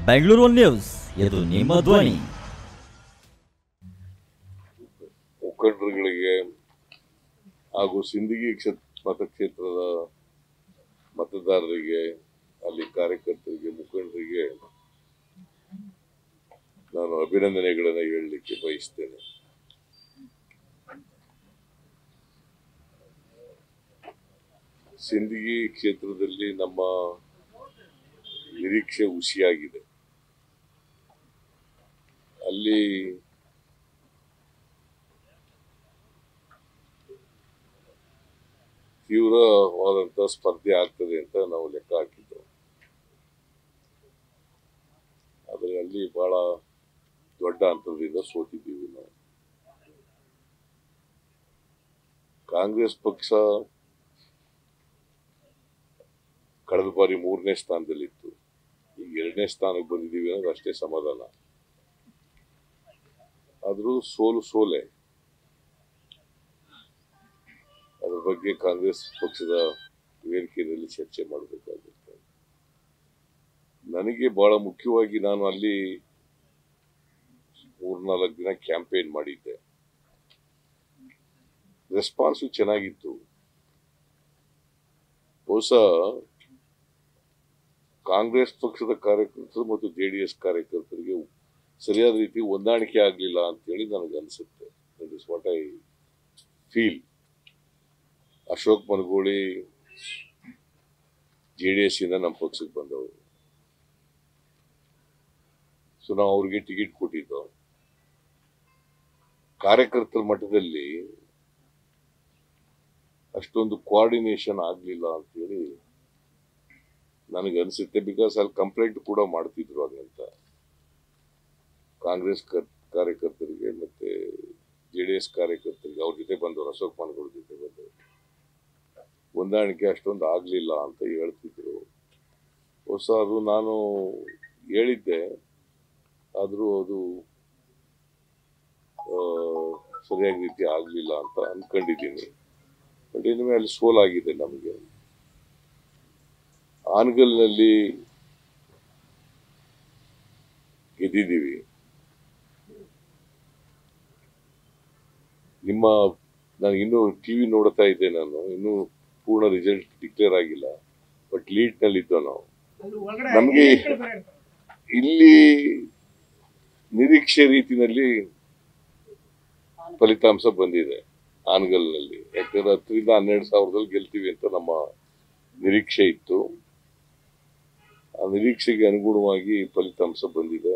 Bengaluru news ಇದು ನಿಮ್ಮ ಧ್ವನಿ ಮುಖಂಡರುಗಳಿಗೆ ಹಾಗೂ ಸಿಂದಗಿ ಕ್ಷೇತ್ರ ಮತಕ್ಷೇತ್ರದ ಮತದಾರರಿಗೆ ಅಲ್ಲಿ ಕಾರ್ಯಕರ್ತರಿಗೆ ಮುಖಂಡರಿಗೆ ನಾನು ಅಭಿನಂದನೆಗಳನ್ನು ಹೇಳಲಿಕ್ಕೆ ಬಯಸ್ತೇನೆ ಸಿಂದಗಿ ಕ್ಷೇತ್ರದಲ್ಲಿ ನಮ್ಮ ನಿರೀಕ್ಷೆ ಹುಸಿಯಾಗಿದೆ ಅಲ್ಲಿ ತೀವ್ರವಾದಂತ ಸ್ಪರ್ಧೆ ಆಗ್ತದೆ ಅಂತ ನಾವು ಲೆಕ್ಕ ಹಾಕಿದ್ದು ಆದರೆ ಅಲ್ಲಿ ಬಹಳ ದೊಡ್ಡ ಅಂತರದಿಂದ ಸೋತಿದ್ದೀವಿ ನಾವು ಕಾಂಗ್ರೆಸ್ ಪಕ್ಷ ಕಳೆದ ಬಾರಿ ಮೂರನೇ ಸ್ಥಾನದಲ್ಲಿತ್ತು ಈಗ ಎರಡನೇ ಸ್ಥಾನಕ್ಕೆ ಬಂದಿದ್ದೀವಿ ಅನ್ನೋದು ಅಷ್ಟೇ ಸಮಾಧಾನ ಆದರೂ ಸೋಲು ಸೋಲೆ ಅದ್ರ ಬಗ್ಗೆ ಕಾಂಗ್ರೆಸ್ ಪಕ್ಷದ ವೇದಿಕೆಯಲ್ಲಿ ಚರ್ಚೆ ಮಾಡಬೇಕಾಗುತ್ತೆ ನನಗೆ ಬಹಳ ಮುಖ್ಯವಾಗಿ ನಾನು ಅಲ್ಲಿ ಮೂರ್ನಾಲ್ಕು ದಿನ ಕ್ಯಾಂಪೇನ್ ಮಾಡಿದ್ದೆ ರೆಸ್ಪಾನ್ಸು ಚೆನ್ನಾಗಿತ್ತು ಬಹುಶಃ ಕಾಂಗ್ರೆಸ್ ಪಕ್ಷದ ಕಾರ್ಯಕರ್ತರು ಮತ್ತು ಜೆ ಡಿ ಎಸ್ ಕಾರ್ಯಕರ್ತರಿಗೆ ಸರಿಯಾದ ರೀತಿ ಹೊಂದಾಣಿಕೆ ಆಗಲಿಲ್ಲ ಅಂತೇಳಿ ನನಗೆ ಅನಿಸುತ್ತೆ that is what I feel Ashok Managoli J D S ಇಂದ ನಮ್ಮ ಪಕ್ಷಕ್ಕೆ ಬಂದವರು ಸೊ ನಾವು ಅವ್ರಿಗೆ ಟಿಕೆಟ್ ಕೊಟ್ಟಿದ್ದು ಕಾರ್ಯಕರ್ತರ ಮಟ್ಟದಲ್ಲಿ ಅಷ್ಟೊಂದು ಕೋಆರ್ಡಿನೇಷನ್ ಆಗಲಿಲ್ಲ ಅಂತೇಳಿ ನನಗೆ ಅನಿಸುತ್ತೆ ಬಿಕಾಸ್ ಅಲ್ಲಿ ಕಂಪ್ಲೇಂಟ್ ಕೂಡ ಮಾಡ್ತಿದ್ರು ಹಾಗಂತ ಕಾಂಗ್ರೆಸ್ ಕರ್- ಕಾರ್ಯಕರ್ತರಿಗೆ ಮತ್ತೆ ಜೆ ಡಿ ಎಸ್ ಕಾರ್ಯಕರ್ತರಿಗೆ ಅವ್ರ ಜೊತೆ ಬಂದವರು ಅಶೋಕ್ ಮನಗೋಳ ಜೊತೆ ಬಂದವರು ಹೊಂದಾಣಿಕೆ ಅಷ್ಟೊಂದು ಆಗಲಿಲ್ಲ ಅಂತ ಹೇಳ್ತಿದ್ರು ಹೊಸ ಅದು ನಾನು ಹೇಳಿದ್ದೆ ಆದರೂ ಅದು ಆ, ಸರಿಯಾದ ರೀತಿ ಆಗಲಿಲ್ಲ ಅಂತ ಅನ್ಕೊಂಡಿದ್ದೀನಿ ಬಟ್ ಇನ್ಮೇಲೆ ಅಲ್ಲಿ ಸೋಲಾಗಿದೆ ನಮಗೆ ಆನಗಲ್ನಲ್ಲಿ ಗೆದ್ದಿದ್ದೀವಿ ನಿಮ್ಮ ನಾನು ಇನ್ನೂ ಟಿವಿ ನೋಡ್ತಾ ಇದ್ದೆ ನಾನು ಇನ್ನೂ ಪೂರ್ಣ ರಿಸಲ್ಟ್ ಡಿಕ್ಲೇರ್ ಆಗಿಲ್ಲ ಬಟ್ ಲೀಡ್ ನಲ್ಲಿ ಇದ್ದೋ ನಾವು ನಮ್ಗೆ ಇಲ್ಲಿ ನಿರೀಕ್ಷೆ ರೀತಿಯಲ್ಲಿ ಫಲಿತಾಂಶ ಬಂದಿದೆ ಆನಗಲ್ನಲ್ಲಿ ಯಾಕಂದ್ರೆ ಹತ್ತರಿಂದ ಹನ್ನೆರಡು ಸಾವಿರದಲ್ಲಿ ಗೆಲ್ತೀವಿ ಅಂತ ನಮ್ಮ ನಿರೀಕ್ಷೆ ಇತ್ತು ಆ ನಿರೀಕ್ಷೆಗೆ ಅನುಗುಣವಾಗಿ ಫಲಿತಾಂಶ ಬಂದಿದೆ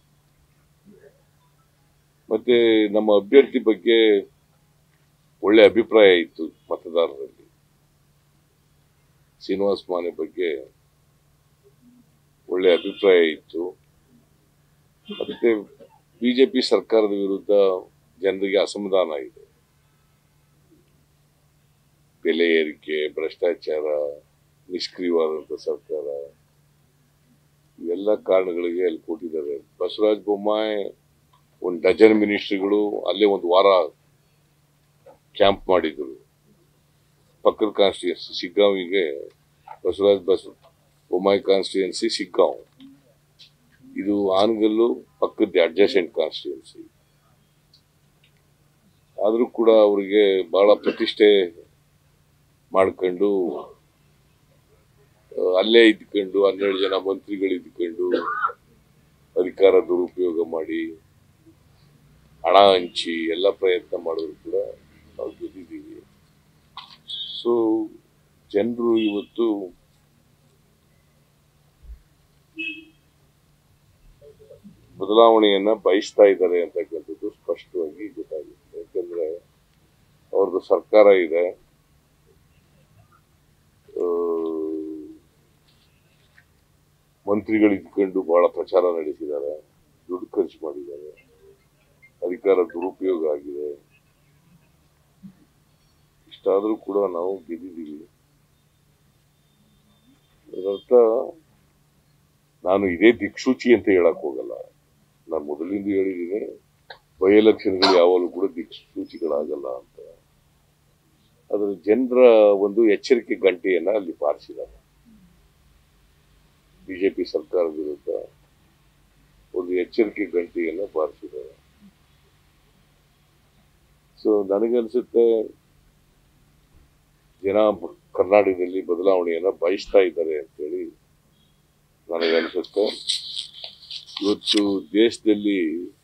ಮತ್ತೆ ನಮ್ಮ ಅಭ್ಯರ್ಥಿ ಬಗ್ಗೆ ಒಳ್ಳೆ ಅಭಿಪ್ರಾಯ ಇತ್ತು ಮತದಾರರಲ್ಲಿ ಶ್ರೀನಿವಾಸ್ ಮಾನೆ ಬಗ್ಗೆ ಒಳ್ಳೆ ಅಭಿಪ್ರಾಯ ಇತ್ತು ಮತ್ತೆ ಬಿಜೆಪಿ ಸರ್ಕಾರದ ವಿರುದ್ಧ ಜನರಿಗೆ ಅಸಮಾಧಾನ ಇದೆ ಬೆಲೆ ಏರಿಕೆ ಭ್ರಷ್ಟಾಚಾರ ನಿಷ್ಕ್ರಿಯವಾದಂತ ಸರ್ಕಾರ ಇವೆಲ್ಲ ಕಾರಣಗಳಿಗೆ ಅಲ್ಲಿ ಕೊಟ್ಟಿದ್ದಾರೆ ಬಸವರಾಜ ಬೊಮ್ಮಾಯಿ ಒಂದು ಡಜನ್ ಮಿನಿಸ್ಟ್ರಿಗಳು ಅಲ್ಲೇ ಒಂದು ವಾರ ಕ್ಯಾಂಪ್ ಮಾಡಿದ್ರು ಪಕ್ಕದ ಕಾನ್ಸ್ಟಿಟ್ಯೂನ್ಸಿ ಶಿಗ್ಗಾಂವಿಗೆ ಬಸವರಾಜ ಬಸ್ ಬೊಮ್ಮಾಯಿ ಕಾನ್ಸ್ಟಿಟ್ಯೂನ್ಸಿ ಶಿಗ್ಗಾಂವ್ ಇದು ಆನಗಲ್ಲು ಪಕ್ಕದ ಅಡ್ಜಸೆಂಟ್ ಕಾನ್ಸ್ಟಿಟ್ಯೂನ್ಸಿ ಆದರೂ ಕೂಡ ಅವರಿಗೆ ಬಹಳ ಪ್ರತಿಷ್ಠೆ ಮಾಡ್ಕೊಂಡು ಆ, ಅಲ್ಲೇ ಇದ್ಕೊಂಡು ಹನ್ನೆರಡು ಜನ ಮಂತ್ರಿಗಳು ಇದ್ಕೊಂಡು ಅಧಿಕಾರ ದುರುಪಯೋಗ ಮಾಡಿ ಹಣ ಹಂಚಿ ಎಲ್ಲ ಪ್ರಯತ್ನ ಮಾಡಿದ್ರು ಕೂಡ ನಾವು ಗೆದ್ದಿದ್ದೀವಿ ಸೊ ಜನರು ಇವತ್ತು ಬದಲಾವಣೆಯನ್ನ ಬಯಸ್ತಾ ಇದ್ದಾರೆ ಅಂತಕ್ಕಂಥದ್ದು ಸ್ಪಷ್ಟವಾಗಿ ಗೊತ್ತಾಗುತ್ತೆ ಯಾಕಂದ್ರೆ ಅವ್ರದ್ದು ಸರ್ಕಾರ ಇದೆ ಆ, ಮಂತ್ರಿಗಳು ಇದ್ಕೊಂಡು ಬಹಳ ಪ್ರಚಾರ ನಡೆಸಿದ್ದಾರೆ ದುಡ್ಡು ಖರ್ಚು ಮಾಡಿದ್ದಾರೆ ಅಧಿಕಾರ ದುರುಪಯೋಗ ಆಗಿದೆ ಇಷ್ಟಾದ್ರೂ ಕೂಡ ನಾವು ಗೆದ್ದಿದ್ದೀವಿ ಅದರರ್ಥ ನಾನು ಇದೇ ದಿಕ್ಸೂಚಿ ಅಂತ ಹೇಳಕ್ ಹೋಗಲ್ಲ ನಾನು ಮೊದಲಿಂದ ಹೇಳಿದ್ದೀನಿ ಬೈ ಎಲೆಕ್ಷನ್ಗಳು ಯಾವಾಗಲೂ ಕೂಡ ದಿಕ್ಸೂಚಿಗಳಾಗಲ್ಲ ಅಂತ ಅದರ ಜನರ ಒಂದು ಎಚ್ಚರಿಕೆ ಗಂಟೆಯನ್ನ ಅಲ್ಲಿ ಬಾರಿಸಿದ್ದಾರೆ ಬಿಜೆಪಿ ಸರ್ಕಾರದ ವಿರುದ್ಧ ಒಂದು ಎಚ್ಚರಿಕೆ ಗಂಟೆಯನ್ನು ಬಾರಿಸಿದ್ದಾರೆ ಸೊ ನನಗನ್ಸುತ್ತೆ ಜನ ಬ- ಕರ್ನಾಟಕದಲ್ಲಿ ಬದಲಾವಣೆಯನ್ನ ಬಯಸ್ತಾ ಇದ್ದಾರೆ ಅಂತೇಳಿ ನನಗನ್ಸುತ್ತೆ ಇವತ್ತು ದೇಶದಲ್ಲಿ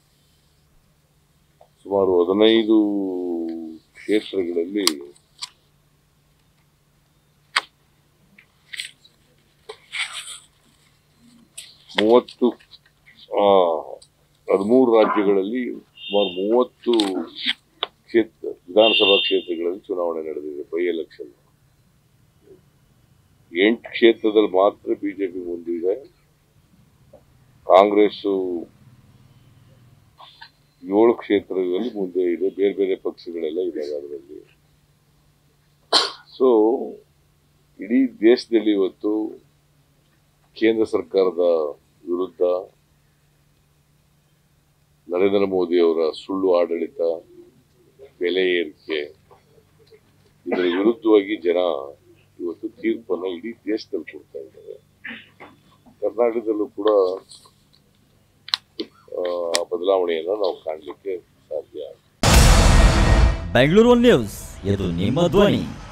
ಸುಮಾರು ಹದಿನೈದು ಕ್ಷೇತ್ರಗಳಲ್ಲಿ ಮೂವತ್ತು ಆ, ಹದಿಮೂರು ರಾಜ್ಯಗಳಲ್ಲಿ ಸುಮಾರು ಮೂವತ್ತು ಕ್ಷೇತ್ರ ವಿಧಾನಸಭಾ ಕ್ಷೇತ್ರಗಳಲ್ಲಿ ಚುನಾವಣೆ ನಡೆದಿದೆ ಬೈ ಎಲೆಕ್ಷನ್ ಎಂಟು ಕ್ಷೇತ್ರದಲ್ಲಿ ಮಾತ್ರ ಬಿಜೆಪಿ ಮುಂದಿದೆ ಕಾಂಗ್ರೆಸ್ಸು ಏಳು ಕ್ಷೇತ್ರದಲ್ಲಿ ಮುಂದೆ ಇದೆ ಬೇರೆ ಬೇರೆ ಪಕ್ಷಗಳೆಲ್ಲ ಇದ್ದಾವೆ ಅದರಲ್ಲಿ ಸೊ ಇಡೀ ದೇಶದಲ್ಲಿ ಇವತ್ತು ಕೇಂದ್ರ ಸರ್ಕಾರದ ವಿರುದ್ಧ ನರೇಂದ್ರ ಮೋದಿ ಅವರ ಸುಳ್ಳು ಆಡಳಿತ ಬೆಲೆ ಏರಿಕೆ ಇದರ ವಿರುದ್ಧವಾಗಿ ಜನ ಇವತ್ತು ತೀರ್ಪನ್ನು ಇಡೀ ದೇಶದಲ್ಲಿ ಕೊಡ್ತಾ ಇದ್ದಾರೆ ಕರ್ನಾಟಕದಲ್ಲೂ ಕೂಡ ಆ, ಬದಲಾವಣೆಯನ್ನು ನಾವು ಕಾಣಲಿಕ್ಕೆ ಸಾಧ್ಯ ಬೆಂಗಳೂರು ನ್ಯೂಸ್ ಇದು ನಿಮ್ಮ ಧ್ವನಿ